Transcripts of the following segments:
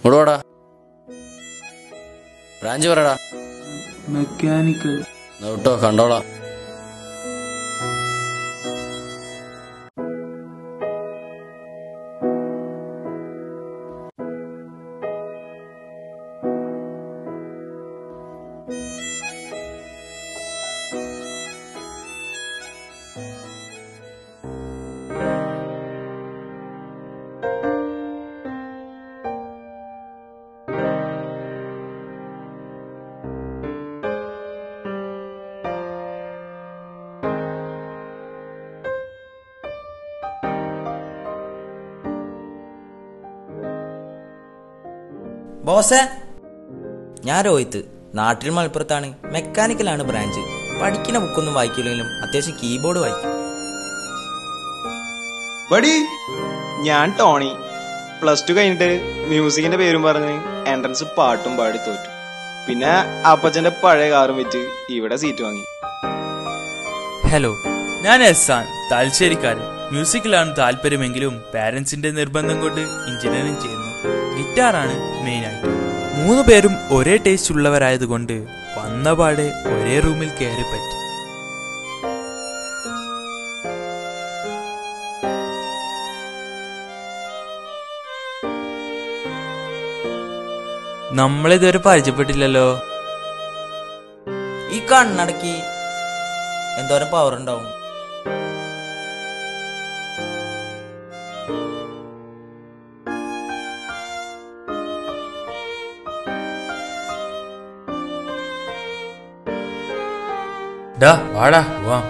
ഇങ്ങോട്ട് വാടാ ബ്രാഞ്ച് പറയടാ മെക്കാനിക്കൽ എന്നാ വിട്ടോ കണ്ടോളാം ബോസേ ഞാൻ രോഹിത്ത് നാട്ടിൽ മലപ്പുറത്താണ് മെക്കാനിക്കലാണ് ബ്രാഞ്ച് പഠിക്കുന്ന ബുക്കൊന്നും വായിക്കില്ലെങ്കിലും അത്യാവശ്യം കീബോർഡ് വായിക്കും ബടി ഞാൻ ടോണി പ്ലസ് ടു കഴിഞ്ഞിട്ട് മ്യൂസിക്കിന്റെ പേരും പറഞ്ഞ് എൻട്രൻസ് പാട്ടും പാടി തോറ്റു പിന്നെ അപ്പച്ചന്റെ പഴയ കാറും വിറ്റ് ഇവിടെ സീറ്റ് വാങ്ങി ഹലോ ഞാൻ എസാൻ താൽശ്ശേരിക്കാരൻ മ്യൂസിക്കിലാണ് താല്പര്യമെങ്കിലും പാരന്റ്സിന്റെ നിർബന്ധം കൊണ്ട് എഞ്ചിനീയറിംഗ് ചെയ്യുന്നു ഗിറ്റാറാണ് മെയിൻ ആയിട്ട് മൂന്ന് പേരും ഒരേ ടേസ്റ്റ് ഉള്ളവരായതുകൊണ്ട് വന്നപാടെ ഒരേ റൂമിൽ കയറി പറ്റി നമ്മളിതുവരെ പരിചയപ്പെട്ടില്ലല്ലോ ഈ കണ്ണടക്കി എന്തോരം പവർ ഉണ്ടാവും ഡാ വാടാ വാ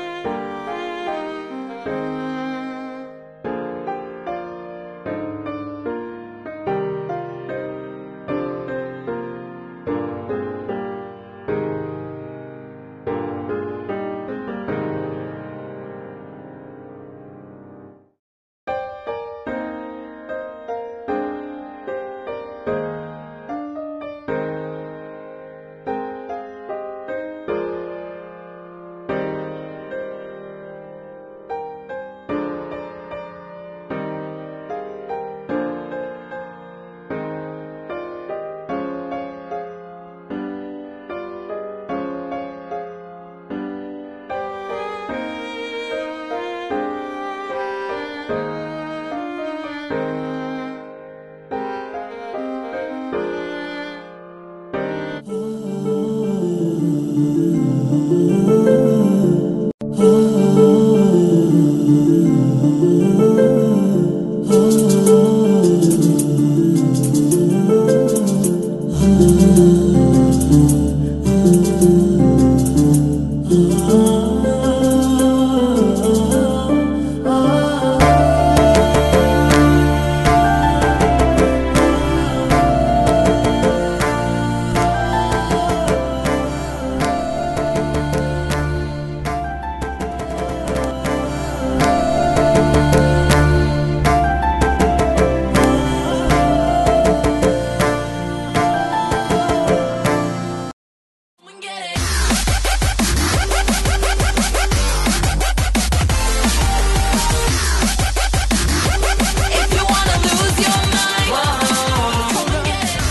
If you wanna lose your mind, come and get it.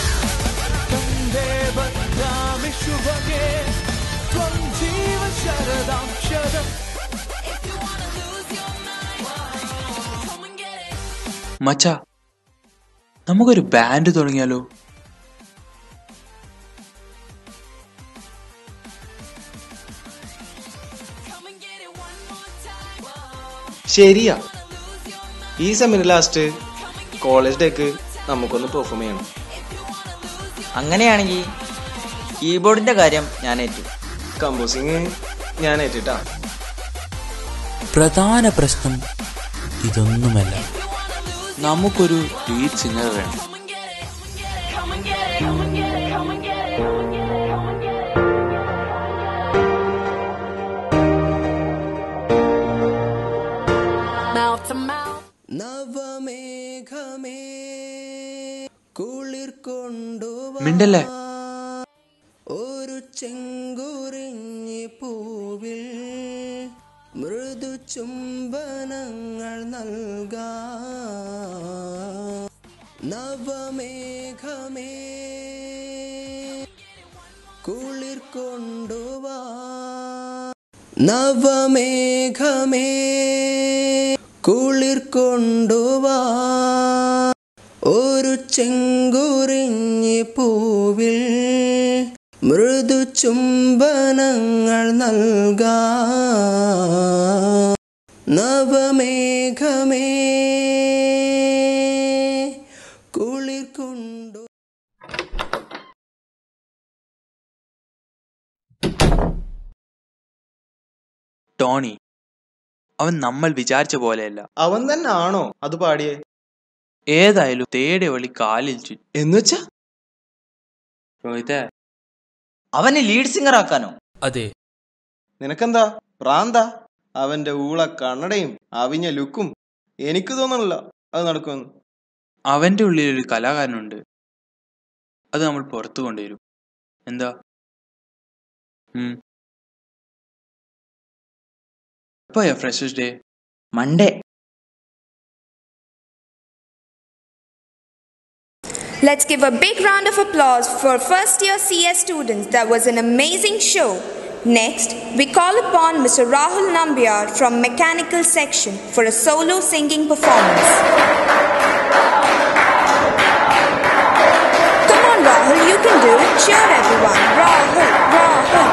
If you wanna lose your mind, come and get it. മച്ച നമുക്കൊരു ബാൻഡ് തുടങ്ങിയാലോ Come and get it one more time. ശരിയാ ഈ സെമിന് ലാസ്റ്റ് കോളേജ് ഡേക്ക് നമുക്കൊന്ന് perform ചെയ്യണം അങ്ങനെയാണെങ്കിൽ കീബോർഡിന്റെ കാര്യം ഞാൻ ഏറ്റു കമ്പോസിങ് ഞാൻ ഏറ്റിട്ടാ പ്രധാന പ്രശ്നം ഇതൊന്നുമല്ല നമുക്കൊരു ലീഡ് സിംഗർ വേണം Come and get it. Come and get it. Come and get it. Come and get it. Come and get it. Mouth to mouth. നവമേഘമേ കുളിർ കൊണ്ടുവാ മിണ്ടല്ലേ ഒരു ചെങ്കുറിഞ്ഞി പൂവിൽ മൃദു ചുംബനങ്ങൾ നൽകാ നവമേഘമേ കുളിർ കൊണ്ടുവാ നവമേഘമേ കുളിർ കൊണ്ടുവാ ഒരു ചെങ്കുറിഞ്ഞി പൂവിൽ മൃദു ചുംബനങ്ങൾ നൽകാ നവമേഘമേ കുളിർ കൊണ്ടു ടോണി അവൻ നമ്മൾ വിചാരിച്ച പോലെയല്ല അവൻ തന്നെ ആണോ അത് പാടിയേ ഏതായാലും തേടെ വഴി കാലിൽ ചുറ്റി എന്നുവെച്ചാ രോഹിതേ അവനെ ലീഡ് സിംഗർ ആക്കാനോ അതെ നിനക്കെന്താ പ്രാന്ത അവന്റെ ഊള കണ്ണടയും അവിഞ്ഞ ലുക്കും എനിക്ക് തോന്നണില്ല അത് നടക്കുമെന്ന് അവന്റെ ഉള്ളിൽ ഒരു കലാകാരനുണ്ട് അത് നമ്മൾ പുറത്തു കൊണ്ടുവരും എന്താ ഉം. എപ്പോയാ freshers day Monday Let's give a big round of applause for first year CS students. That was an amazing show. Next, we call upon Mr. Rahul Nambiar from Mechanical Section for a solo singing performance. Come on, Rahul, you can do it. Cheer everyone. Rahul, Rahul.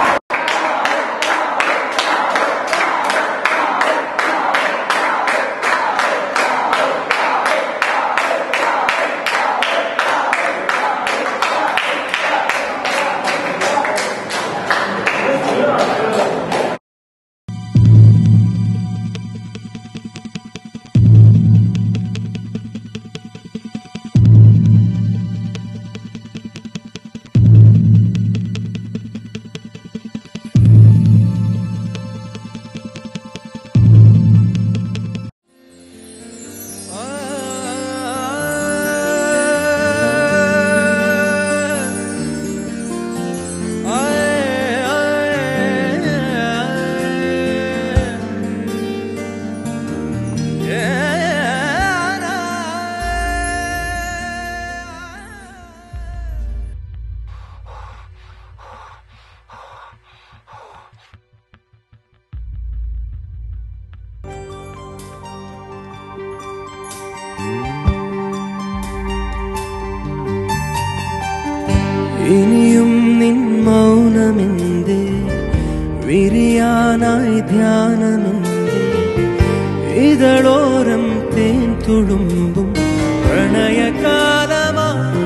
ഇനിയും നിൻ മൗനമെന്തേ വിരിയാനായി ധ്യാനമെന്തേ ഇതളോരം തേൻ തുളുമ്പും പ്രണയകാലമാ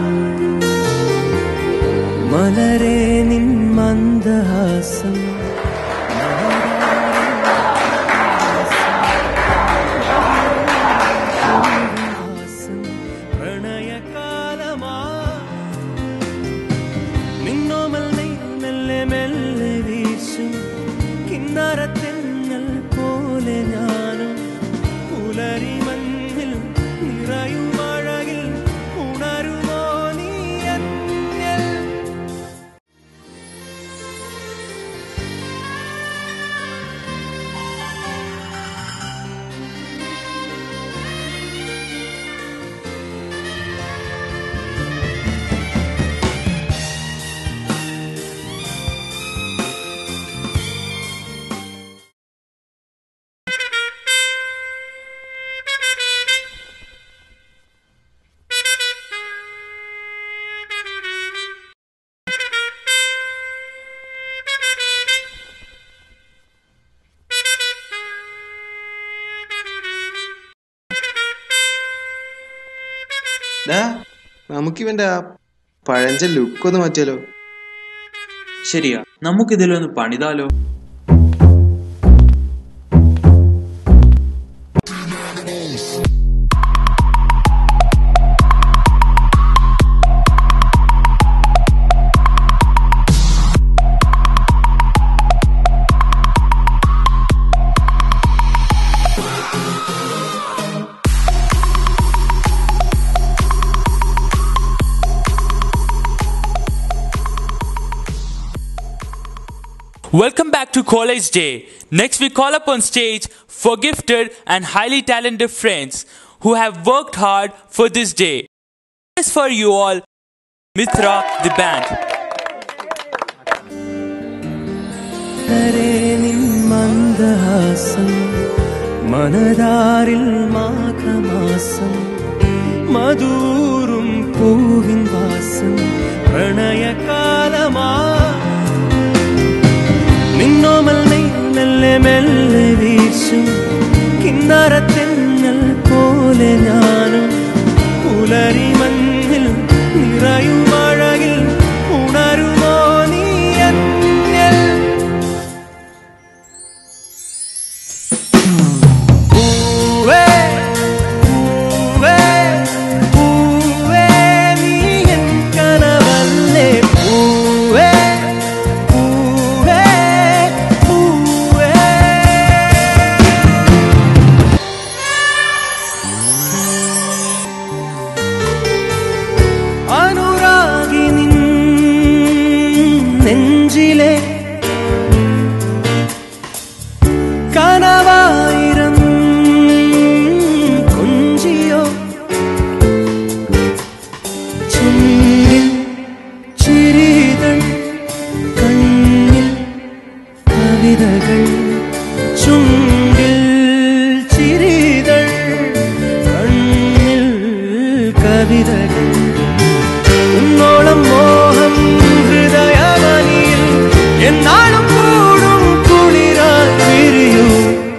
മലരെ നിൻ മന്ദഹാസം പ്രണയകാലമാ മിന്നോമൽ നെയ് മെല്ലെ മെല്ലെ വീശും കിന്നരത്തെന്നൽ പോലെ ഞാനും പുലരി മഞ്ഞിൽ നിറയും അഴകിൽ ഉണരുമോ നീ എന്നിൽ ഡാ നമുക്കിവന്റെ ആ പഴഞ്ച ലുക്ക് ഒന്ന് മാറ്റിയാലോ ശരിയാ നമുക്കിതിലൊന്ന് പണിതാലോ Welcome back to College Day. Next, we call up on stage for gifted and highly talented friends who have worked hard for this day. This for you all, Mitra the band. വളരെ നിൻ മന്ദഹാസം മനതാരിൽ മാഘമാസം മധൂറും പൂവിൻ വാസം പ്രണയകാലമാ നിന്നോമൽ നീ മെല്ലെ മെല്ലെ വീശും കിന്നറത്തെന്നൽ പോലെ ഞാനും പുലരി മഞ്ഞിൽ നിറയും അഴകിൽ ഉണരുമോ നീ എന്നിൽ പൂവേ പൂവേ പൂവേ നീ എൻ കനവല്ലേ പൂവേ പൂവേ പൂവേ അനുരാഗി നിൻ നെഞ്ചിലെ കനവായിരം കൊഞ്ചിയോ ചുണ്ടിൽ ചിരിതൾ കണ്ണിൽ കവിതകൾ ചുണ്ടിൽ ചിരിതൾ കണ്ണിൽ കവിതകൾ ഉന്നോളം മോഹം ഹൃദയമനിയിൽ എന്നാളും കൂടും കുളിരാൽ വിരിയൂ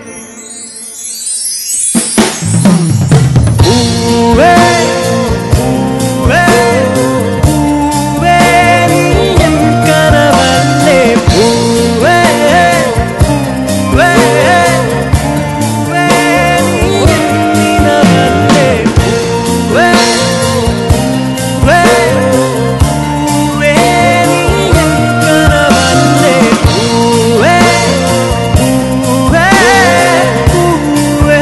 പൂവേ പൂവേ പൂവേ നീ എൻ കനവല്ലേ പൂവേ പൂവേ പൂവേ നീ എൻ നിനവല്ലേ പൂവേ പൂവേ പൂവേ നീ എൻ കനവല്ലേ പൂവേ പൂവേ പൂവേ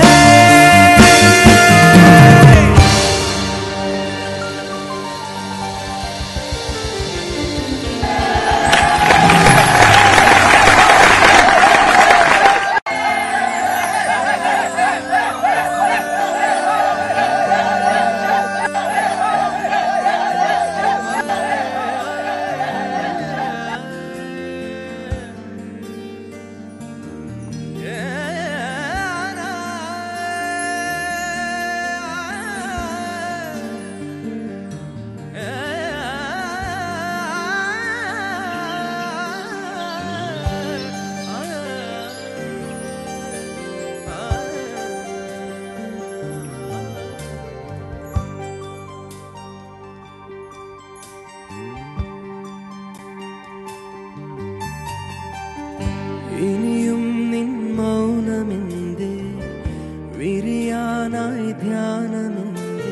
ഇനിയും നിൻ മൗനമെന്തേ വിരിയാനായി ധ്യാനമെന്തേ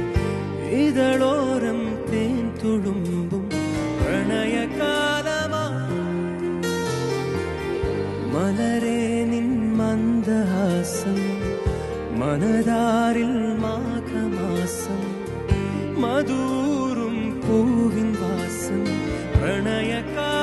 ഇതളോരം തേൻ തുളുമ്പും പ്രണയകാലമാ മലരെ നിൻ മന്ദഹാസം മനതാരിൽ മാഘമാസം മധൂറും പൂവിൻ വാസം പ്രണയകാല